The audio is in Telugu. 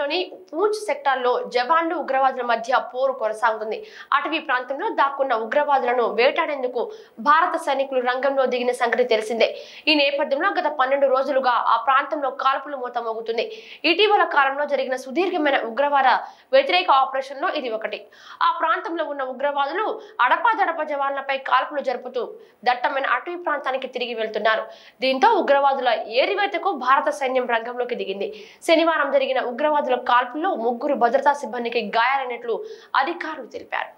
జిల్లాలోని పూంచ్ సెక్టార్లో జవాన్లు ఉగ్రవాదుల మధ్య పోరు కొనసాగుతుంది అటవీ ప్రాంతంలో దాక్కున్న ఉగ్రవాదులను వేటాడేందుకు భారత సైనికులు రంగంలో దిగిన సంగతి తెలిసిందే ఈ నేపథ్యంలో గత పన్నెండు రోజులుగా ఆ ప్రాంతంలో కాల్పులు మూత మోగుతుంది ఇటీవల కాలంలో జరిగిన సుదీర్ఘమైన ఉగ్రవాద వ్యతిరేక ఆపరేషన్ లో ఇది ఒకటి ఆ ప్రాంతంలో ఉన్న ఉగ్రవాదులు అడపాదడప జవాన్లపై కాల్పులు జరుపుతూ దట్టమైన అటవీ ప్రాంతానికి తిరిగి వెళ్తున్నారు దీంతో ఉగ్రవాదుల ఏరివేతకు భారత సైన్యం రంగంలోకి దిగింది శనివారం జరిగిన ఉగ్రవాదుల కాల్పుల్లో ముగ్గురు భద్రతా సిబ్బందికి గాయాలైనట్లు అధికారులు తెలిపారు